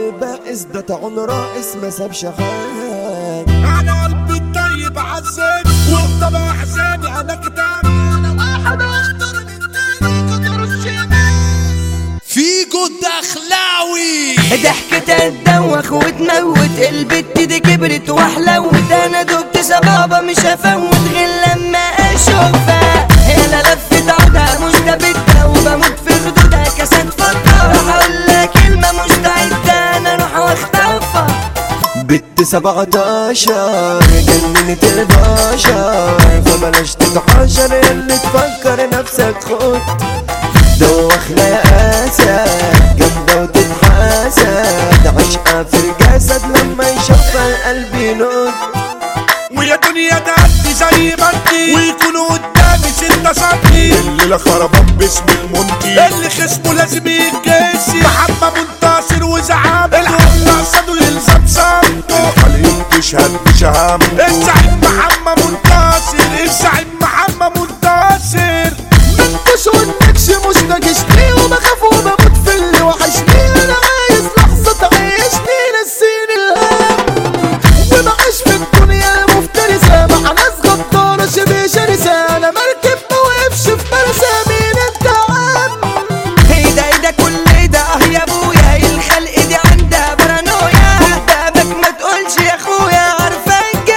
البائس ده طعن رائس ما سابش حال انا قلبي الطيب عذب وانت بقى احزاني انا كتاب انا واحد اخطر من تاني قطر الشمال فيجو الدخلاوي ضحكة تدوخ وتموت البت دي كبرت وحلوت انا دبت سبابة مش هفوت غير لما اشوفها هنا لفت عودها مستبدة وبموت في خدودها كاسات فضة راح اقول لها كلمة مستعدة انا اروح واخطفها بت سبعتاشر جننت البشر فبلاش تتحاشر اللي تفكر نفسك خد دوخنا يا اسد جامدة وتتحسد عشقة في الجسد لما يشوفها القلب ينط ويا دنيا تعدي زي ما انت ويكونوا قدامي ستة سنتي الليلة خربان باسم المنتي اللي خصمه لازم يتكسي محمد منتصر وزعامته اللي قصده يلزم صمته الحليم تشهد بشهامته الزعيم محمد منتصر الزعيم محمد منتصر منكش والنكش مش ناقشني وبخاف وبموت في اللي وحشني انا عايز لحظة تعيشني نسيني الهم وبعيش في الدنيا المفترسة مع ناس غدارة شبه شرسة انا مركب ما وقفش في مرسى مين انت عم ايه ده ايه ده كل ايه ده اه يا ابويا الخلق دي عندها بارانويا قدامك ما تقولش يا اخويا عارفك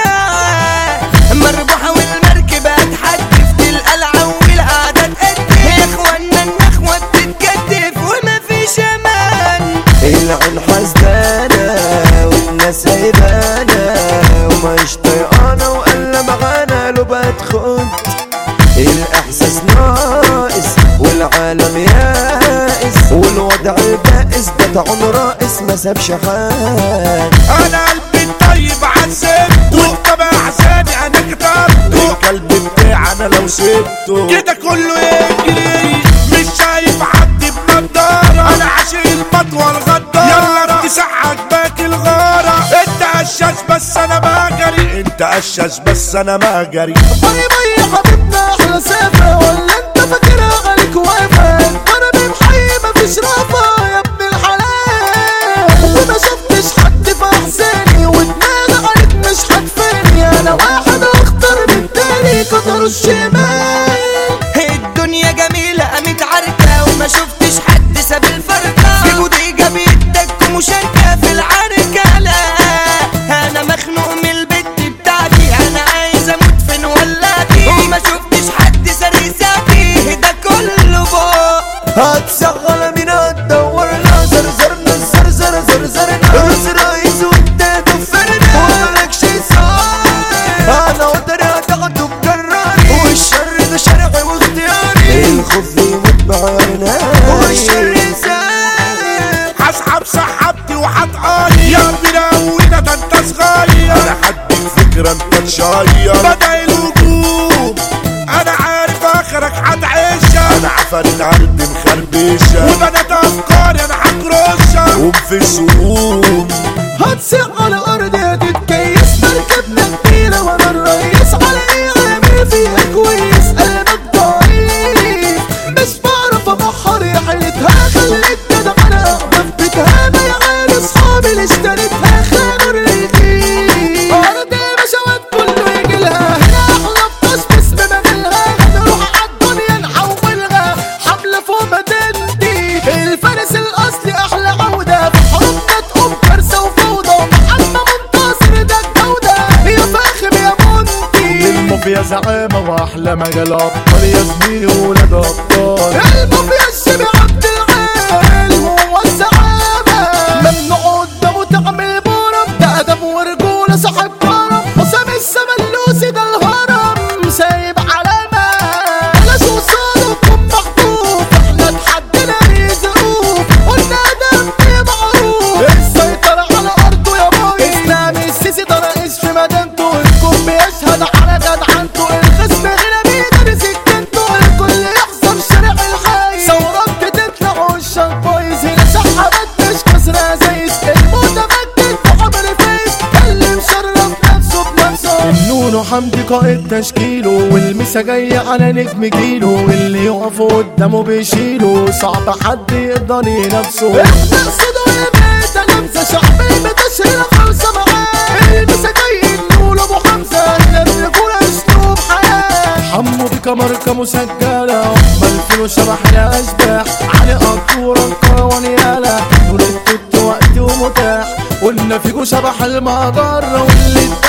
مربوحة والمركبة هتحدف القلعة والقعدة تقدف يا اخوانا النخوة بتتكتف وما فيش امان العين حسدانة والناس هيبانة ومش طيقانة وقال معانا لو بتخد الإحساس ناقص والعالم يائس والوضع بائس ده طعن رائس ما سابش حال انا قلبي الطيب عذبته وانت بقى احزاني انا كتبته الكلب بتاعي انا لو سبته كده كله يجري مش شايف حد بنضارة انا عاشق المطوى الغدارة يلا اتسع عجباك الغارة انت قشاش بس انا ما جري انت قشاش بس انا ما جري باي باي يا حبيبنا احلى سافة ولا انت فاكرها عليك واقفة انا بمحي مفيش رافة يا ابن الحلال وما شفتش حد في احساني ودماغي عليك مش هتفاني انا واحد اخطر من التاني قطر الشمال الدنيا جميلة قامت عركة وما شفتش حد ساب الفرقة في بوديجا بيدك مشاركة في العركة لا أنا مخنوق من البت بتاعتي أنا عايز أموت في نولاتي وما شفتش حد سريساتي ده كله فوق هتشغل مين هتدور لا زرزرنا الزرزر زرزرنا بس رئيس وانت دفرنا وملكش صار انا وطري هتاخده بجراري والشر ده شرعي واختياري الخوف يموت بعيني والشر سار هسحب سحبتي وهتقاير يا مراوينا ده انت صغير انا هديك فكرة انت تشير بدأ الهجوم انا عارف اخرك هتعيشها انا عفرت قلبي مخربشة وبنات افكاري انا هكرشها قوم في السقوم هتسيع على ارض هتتكيس مركبنا كبيرة وانا الرئيس على ايه عامل فيها كويس انا ضعيف مش بعرف ابحر ريحتها خليت جدع انا بفتها ما يعاني اصحابي اللي اشتريتها خانوا الرغيف ارض مشوات كله يجي لها هنا احلى بطش باسم مجالها هنروح عالدنيا نحولها حملة فوق مدينتي الفارس الاصلي احلى عودة في حروبنا تقوم كارثة وفوضى محمد منتصر ده الجودة يا فاخر يا منتي المافيا زعامة وأحلى مجال أبطال يا زميلي ولاد أبطال المافيا الشبه عبد العال هو الزعامة ممنوع قدامه تعمل مرم ده أدب ورجولة صاحب كرم حسام السملوسي ده الهرم سايب علامة بلاش وصاله تكون محطوط احنا اتحدينا بظروف قلنا ده معروف السيطرة على أرضه يا باي إسلام السيسي ده رئيس في مدينته الكل بيشهد على جدعنته الخصم هنا بيدرس سكنته الكل يحذر شارع الحي ثورات بتطلع والشط بايظ هنا سحبت مش كسرة زي المتمكن في عمر فيس اللي مشرف نفسه بنفسه النونو حمدي قائد تشكيله والمسا جاية على نجم جيله اللي يقف قدامه بيشيله صعب حد يقدر ينافسه احنا صدى البيت خمسة شعب المتشهيرة خالصة معاه المسا جاي نقول ابو حمزة هنا الرجولة اسلوب حياة حمو بكاميركا مسجلة ملفين شبح الأشباح علي قطورة الكروان يالا ونطط وقت ومتاح قلنا فيكو شبح المجرة واللي